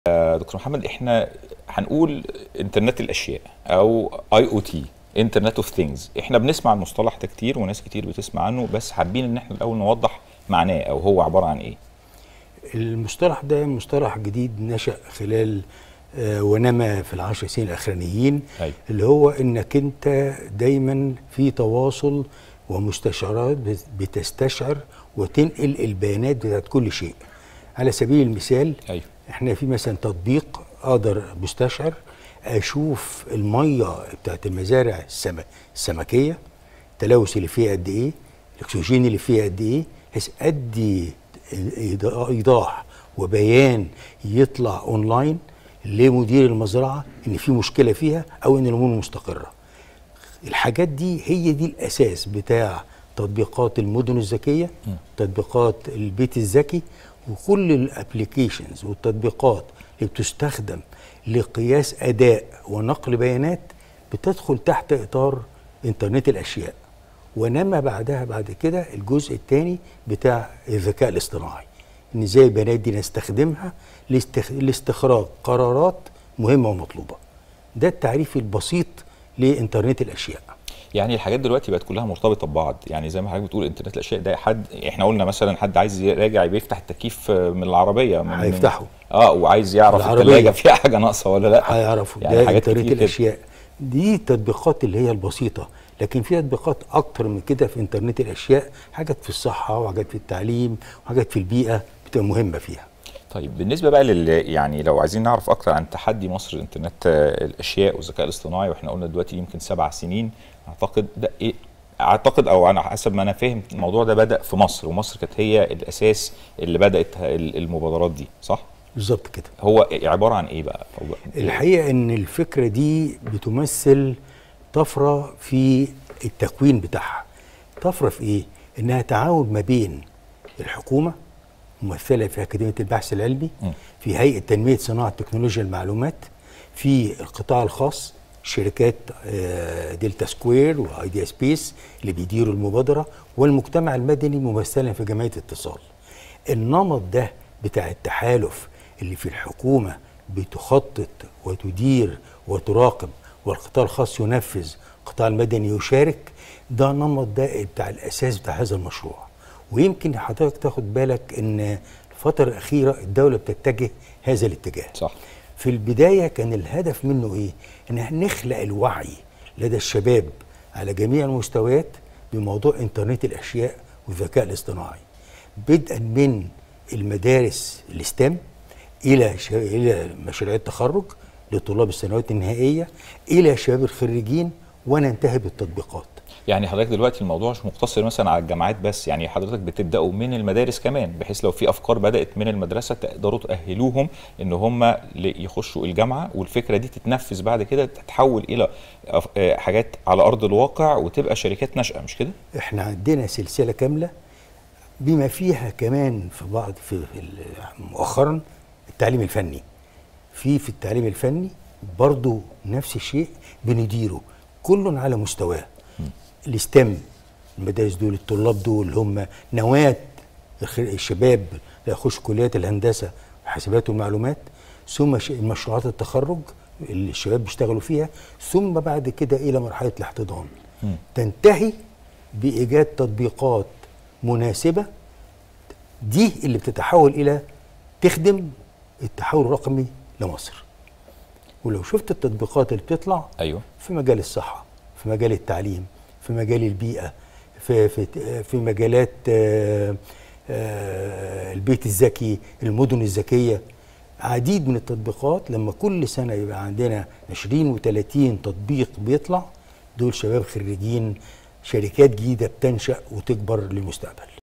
دكتور محمد احنا هنقول انترنت الاشياء او اي او تي انترنت اوف ثينجز احنا بنسمع المصطلح ده كتير وناس كتير بتسمع عنه بس حابين ان احنا الاول نوضح معناه او هو عباره عن ايه المصطلح ده مصطلح جديد نشأ خلال آه، ونما في العشر سنين الاخرانيين أيوة. اللي هو انك انت دايما في تواصل ومستشعرات بت- بتستشعر وتنقل البيانات بتاعت كل شيء على سبيل المثال ايوه احنا في مثلا تطبيق اقدر مستشعر اشوف الميه بتاعت المزارع السم... السمكيه التلوث اللي فيها قد ايه الاكسجين اللي فيها قد ايه بحيث ادي إيضا- ايضاح وبيان يطلع اونلاين لمدير المزرعه ان في مشكله فيها او ان الامور مستقره الحاجات دي هي دي الاساس بتاع تطبيقات المدن الذكيه تطبيقات البيت الذكي وكل الابلكيشنز والتطبيقات اللي بتستخدم لقياس اداء ونقل بيانات بتدخل تحت اطار انترنت الاشياء ونما بعدها بعد كده الجزء الثاني بتاع الذكاء الاصطناعي ان ازاي البيانات دي نستخدمها لاستخ... لاستخراج قرارات مهمه ومطلوبه ده التعريف البسيط لانترنت الاشياء يعني الحاجات دلوقتي بقت كلها مرتبطه ببعض يعني زي ما حضرتك بتقول انترنت الاشياء ده حد احنا قلنا مثلا حد عايز يراجع بيفتح التكييف من العربيه من هيفتحه. اه وعايز يعرف العربية. الثلاجه فيها حاجه ناقصه ولا لا هيعرفوا يعني ده حاجات انترنت كتير كده. الاشياء دي تطبيقات اللي هي البسيطه لكن في تطبيقات اكتر من كده في انترنت الاشياء حاجات في الصحه وحاجات في التعليم وحاجات في البيئه بتبقى مهمه فيها طيب بالنسبه بقى لل يعني لو عايزين نعرف اكتر عن تحدي مصر الانترنت آه، الاشياء والذكاء الاصطناعي واحنا قلنا دلوقتي يمكن سبع سنين اعتقد ده ايه اعتقد او انا حسب ما انا فاهم الموضوع ده بدا في مصر ومصر كانت هي الاساس اللي بدات ال- المبادرات دي صح بالظبط كده هو عباره عن ايه بقى هو الحقيقه ان الفكره دي بتمثل طفره في التكوين بتاعها طفره في ايه انها تعاون ما بين الحكومه ممثله في اكاديميه البحث العلمي م. في هيئه تنميه صناعه تكنولوجيا المعلومات في القطاع الخاص شركات آه، دلتا سكوير وايديا سبيس اللي بيديروا المبادره والمجتمع المدني ممثلا في جمعيه اتصال النمط ده بتاع التحالف اللي في الحكومه بتخطط وتدير وتراقب والقطاع الخاص ينفذ القطاع المدني يشارك ده نمط ده بتاع الاساس بتاع هذا المشروع ويمكن حضرتك تاخد بالك ان الفتره الاخيره الدوله بتتجه هذا الاتجاه صح في البداية كان الهدف منه إيه؟ إن إحنا نخلق الوعي لدى الشباب على جميع المستويات بموضوع إنترنت الأشياء والذكاء الاصطناعي بدءا من المدارس الستام إلى ش... إلى مشاريع التخرج لطلاب السنوات النهائية إلى شباب الخريجين وننتهي بالتطبيقات يعني حضرتك دلوقتي الموضوع مش مقتصر مثلا على الجامعات بس يعني حضرتك بتبداوا من المدارس كمان بحيث لو في افكار بدات من المدرسه تقدروا تاهلوهم ان هم ل- يخشوا الجامعه والفكره دي تتنفذ بعد كده تتحول الى أف- آه، حاجات على ارض الواقع وتبقى شركات ناشئه مش كده؟ احنا عندنا سلسله كامله بما فيها كمان في بعض في في ال- مؤخرا التعليم الفني في في التعليم الفني برضو نفس الشيء بنديره كل على مستواه الاستم المدارس دول الطلاب دول اللي هم نواه الخ- الشباب اللي يخش كليات الهندسه وحاسبات والمعلومات ثم ش- مشروعات التخرج اللي الشباب بيشتغلوا فيها ثم بعد كده الى مرحله الاحتضان مم. تنتهي بايجاد تطبيقات مناسبه دي اللي بتتحول الى تخدم التحول الرقمي لمصر ولو شفت التطبيقات اللي بتطلع ايوه في مجال الصحه في مجال التعليم في مجال البيئه في في في مجالات آه، آه، البيت الذكي المدن الذكيه عديد من التطبيقات لما كل سنه يبقى عندنا 20 و30 تطبيق بيطلع دول شباب خريجين شركات جديده بتنشا وتكبر للمستقبل